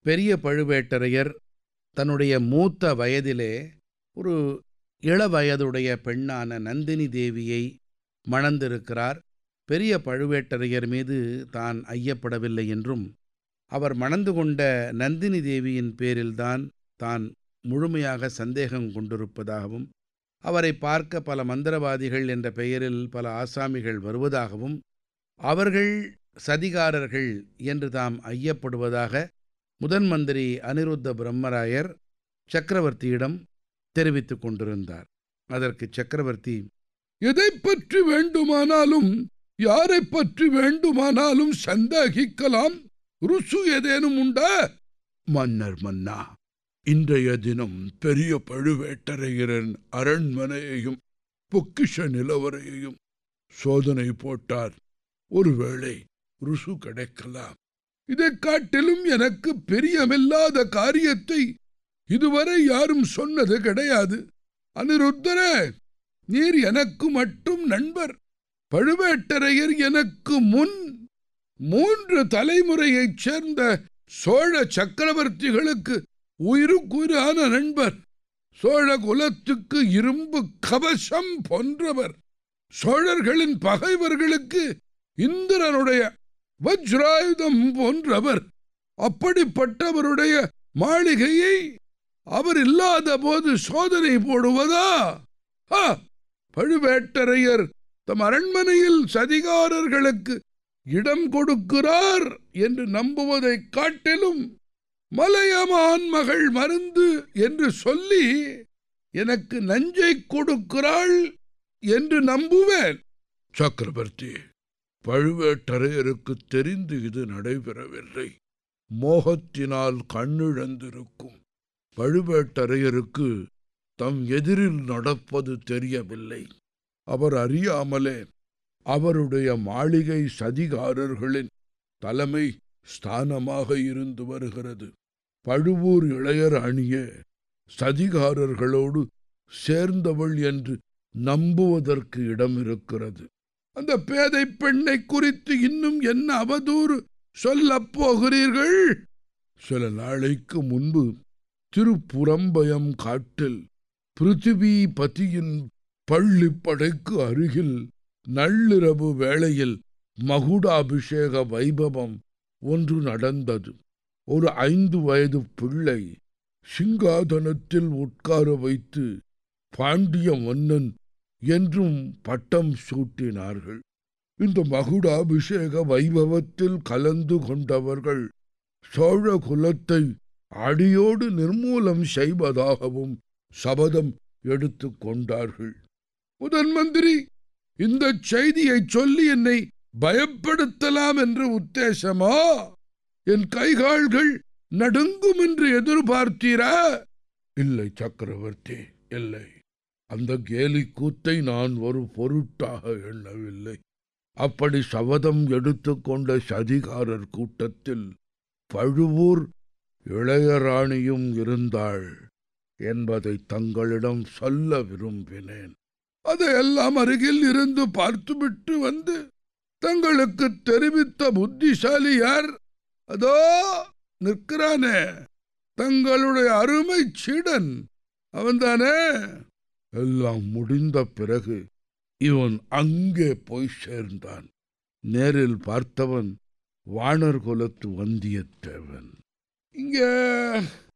பெரிய பழுவேட்டரையர் தன்னுடைய மூத்த வயதிலே ஒரு இளவயதுடைய பெண்ணான நந்தினி தேவியை மணந்திருக்கிறார் பெரிய பழுவேட்டரையர் மீது தான் ஐயப்படவில்லை என்றும் அவர் மணந்து கொண்ட நந்தினி தேவியின் பேரில்தான் தான் முழுமையாக சந்தேகம் கொண்டிருப்பதாகவும் அவரை பார்க்க பல மந்திரவாதிகள் என்ற பெயரில் பல ஆசாமிகள் வருவதாகவும் அவர்கள் சதிகாரர்கள் என்று தாம் ஐயப்படுவதாக முதன் மந்திரி அனிருத்த பிரம்மராயர் சக்கரவர்த்தியிடம் தெரிவித்துக் கொண்டிருந்தார் அதற்கு சக்கரவர்த்தி எதை பற்றி வேண்டுமானாலும் யாரை பற்றி வேண்டுமானாலும் சந்தேகிக்கலாம் ருசு ஏதேனும் உண்டா மன்னர் மன்னா இன்றைய தினம் பெரிய பழுவேட்டரையரின் அரண்மனையையும் பொக்கிஷ நிலவரையையும் சோதனை போட்டார் ஒருவேளை ருசு கிடைக்கலாம் இதைக் காட்டிலும் எனக்கு பிரியமில்லாத காரியத்தை இதுவரை யாரும் சொன்னது கிடையாது அனிருத்தரே நீர் எனக்கு மட்டும் நண்பர் பழுவேட்டரையர் எனக்கு முன் மூன்று தலைமுறையைச் சேர்ந்த சோழ சக்கரவர்த்திகளுக்கு உயிருக்குயிரான நண்பர் சோழ குலத்துக்கு இரும்பு கவசம் போன்றவர் சோழர்களின் பகைவர்களுக்கு இந்திரனுடைய வஜ்ராயுதம் போன்றவர் அப்படிப்பட்டவருடைய மாளிகையை அவர் இல்லாத போது சோதனை போடுவதா ஆ, பழுவேட்டரையர் தம் அரண்மனையில் சதிகாரர்களுக்கு இடம் கொடுக்கிறார் என்று நம்புவதைக் காட்டிலும் மலையமான் மகள் மருந்து என்று சொல்லி எனக்கு நஞ்சை கொடுக்கிறாள் என்று நம்புவேன் சக்கரவர்த்தி பழுவேட்டரையருக்கு தெரிந்து இது நடைபெறவில்லை மோகத்தினால் கண்ணிழந்திருக்கும் பழுவேட்டரையருக்கு தம் எதிரில் நடப்பது தெரியவில்லை அவர் அறியாமலே அவருடைய மாளிகை சதிகாரர்களின் தலைமை ஸ்தானமாக இருந்து வருகிறது பழுவூர் இளையர் அணிய சதிகாரர்களோடு சேர்ந்தவள் என்று நம்புவதற்கு இடம் இருக்கிறது அந்த பேதை பெண்ணை குறித்து இன்னும் என்ன அவதூறு சொல்லப் போகிறீர்கள் சில நாளைக்கு முன்பு திருப்புறம்பயம் காட்டில் பிருத்திவி பதியின் பள்ளிப்படைக்கு அருகில் நள்ளிரவு வேளையில் மகுடாபிஷேக வைபவம் ஒன்று நடந்தது ஒரு ஐந்து வயது பிள்ளை சிங்காதனத்தில் உட்கார வைத்து பாண்டிய மன்னன் என்றும் பட்டம் சூட்டினார்கள் இந்த மகுடாபிஷேக வைபவத்தில் கலந்து கொண்டவர்கள் சோழ குலத்தை அடியோடு நிர்மூலம் செய்வதாகவும் சபதம் எடுத்துக் கொண்டார்கள் முதன் மந்திரி இந்த செய்தியைச் சொல்லி என்னை பயப்படுத்தலாம் என்ற உத்தேசமா என் கைகால்கள் நடுங்கும் என்று எதிர்பார்த்தீரா இல்லை சக்கரவர்த்தி இல்லை அந்த கேலி கூத்தை நான் ஒரு பொருட்டாக எண்ணவில்லை அப்படி சபதம் எடுத்துக்கொண்ட சதிகாரர் கூட்டத்தில் பழுவூர் இளையராணியும் இருந்தாள் என்பதை தங்களிடம் சொல்ல விரும்பினேன் அதையெல்லாம் அருகில் இருந்து பார்த்துவிட்டு வந்து தங்களுக்கு தெரிவித்த புத்திசாலி யார் அதோ நிற்கிறானே தங்களுடைய அருமை சீடன் அவன்தானே எல்லாம் முடிந்த பிறகு இவன் அங்கே போய் சேர்ந்தான் நேரில் பார்த்தவன் வானர் குலத்து வந்தியத்தேவன் இங்கே